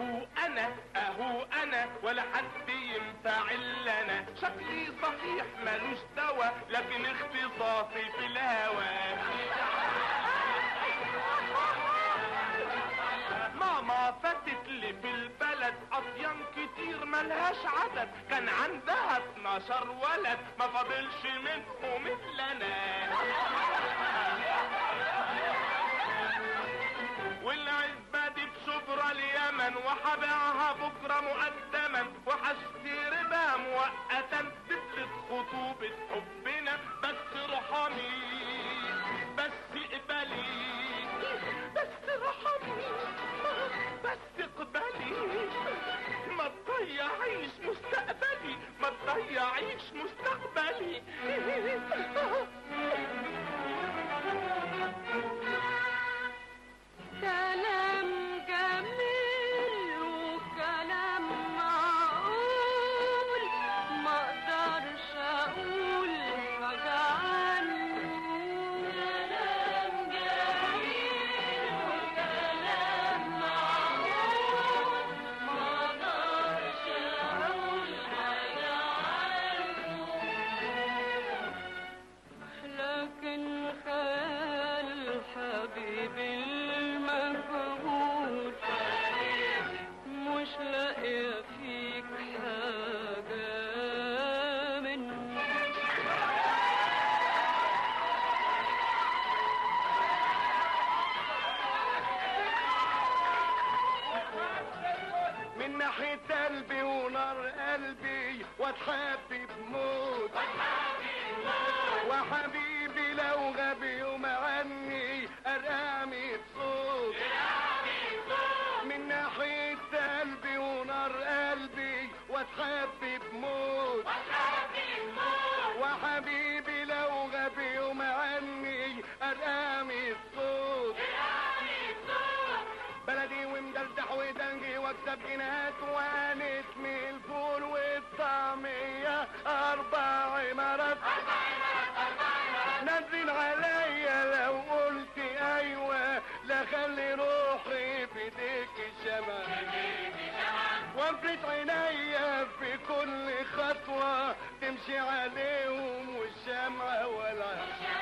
اهو انا اهو انا ولا حد ينفع الا انا شكلي صحيح ملوش دوا لكن اختصاصي في الهوى ماما فاتت لي في البلد اطيان كتير ملهاش عدد كان عندها 12 ولد ما فاضلش منهم الا انا والعزبة دي بشبرا اليمن وحبيعها بكرة مقدما وحشتري بها مؤقتا تثبت خطوبة حبنا بس ارحمي بس اقبلي بس ارحمي بس اقبلي ما تضيعيش مستقبلي ما تضيعيش مستقبلي كلام جميل وكلام معقول ما اقدرش اقول حاجة عنه كلام جميل وكلام معقول ما اقدرش اقول حاجة عنه لكن خيال حبيبي المجهول مش لاقية فيك حاجة مني من ناحية قلبي ونار قلبي واتحبب موت وحبيبي لو غاب يوم عني ارقامي صوت من ناحية قلبي ونار قلبي واتحبب موت وحبيبي لو غاب يوم عني ارقامي الصوت بلدي ومدردح ودنجي واكسب جنيهات وانت من الفول والطعمية اربع عمارات نزل عليا لو قلت ايوه لا خلي روحي في ايديك الشمع وقفت عينيا في كل خطوة تمشي عليهم والشمعة ولا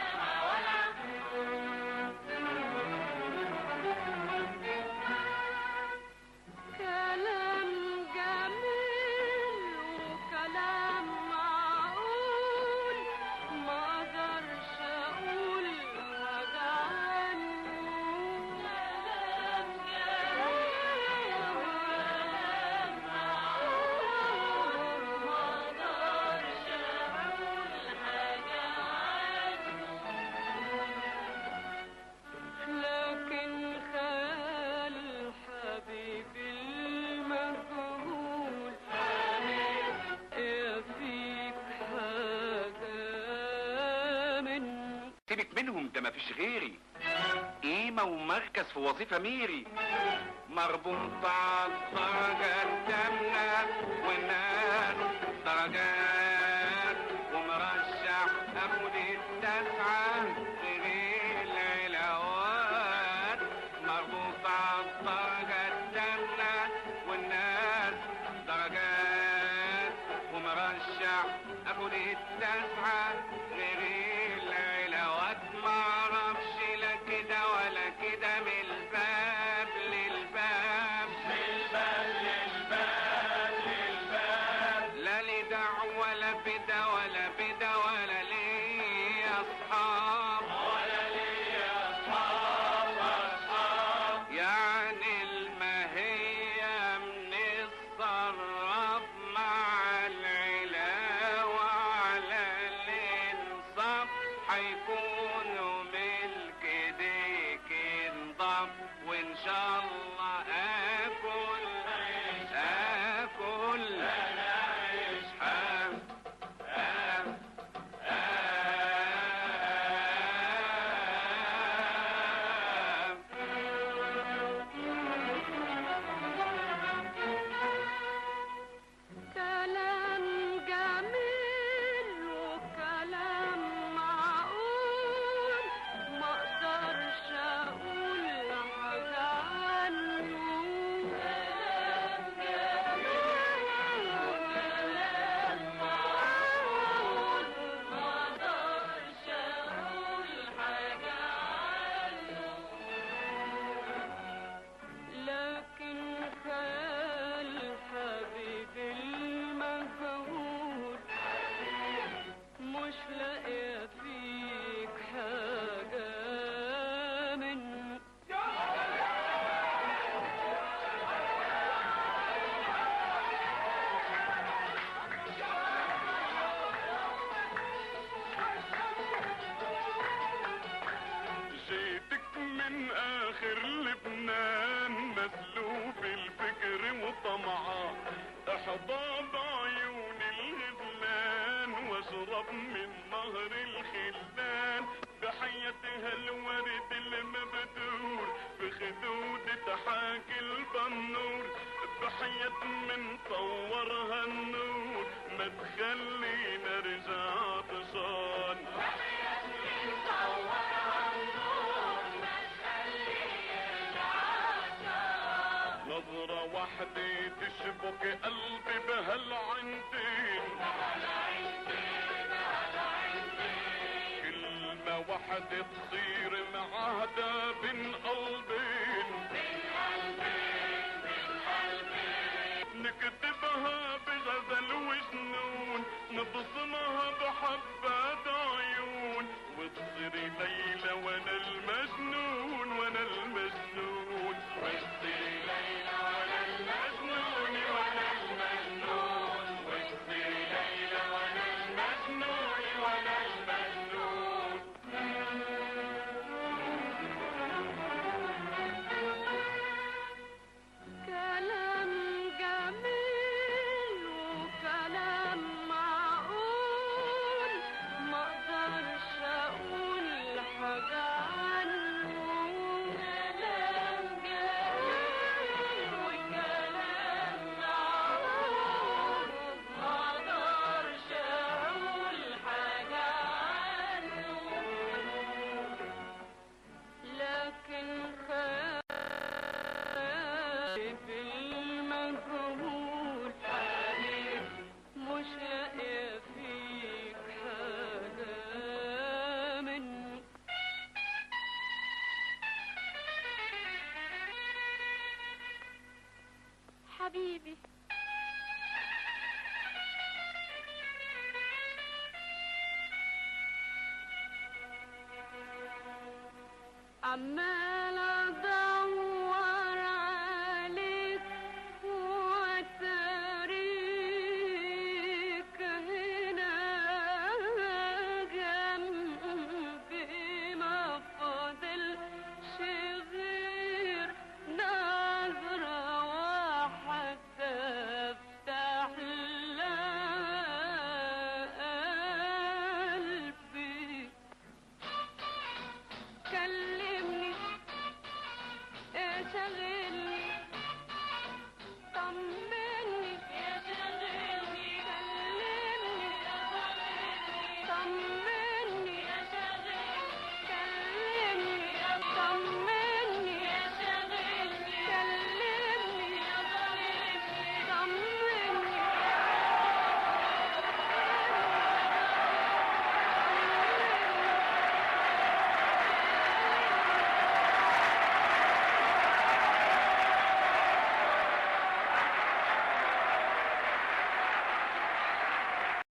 كلام جميل وكلام معقول ما اقدرش اقول حاجة عنه كلام جميل وكلام معقول ما اقدرش اقول حاجة عنه لكن خيال حبيبي المجهول يا فيك حاجة مني سيبك منهم ده مفيش غيري قيمة ومركز في وظيفة ميري مربوط على الدرجة التامنة والناس درجات ومرشح اخد التسعة غير العلاوات مربوط على الدرجة التامنة والناس درجات ومرشح اخد التسعة غير العلاوات معرفش لا كده ولا كده من الباب للباب للباب للباب للباب لا لي دعوة ولا بدا ولا بدا ولا لي اصحاب ولا لي اصحاب اصحاب يعني المهية من الصرف مع العلاوة على الانصاف فيها الورد المبدور في خدود حاكي البنور بحياة من طورها النور ما تخلينا رجع عطشان نظرة واحدة تشبك قلبي بهالعندين كلمة واحدة تصير معاهدة بين قلبين نكتبها بغزل وجنون نبصمها بحبات عيون وتصيري ليلى وانا المجنون وانا المجنون وتصيري ليلى وانا المجنون وانا المجنون وتصيري ليلى وانا المجنون وانا المجنون كلام جميل وكلام معقول ما اقدرش اقول حاجة عنه كلام جميل وكلام معقول ما اقدرش اقول حاجة عنه لكن خايف المجهول مش لاقي فيك حاجة منه حبيبي عمال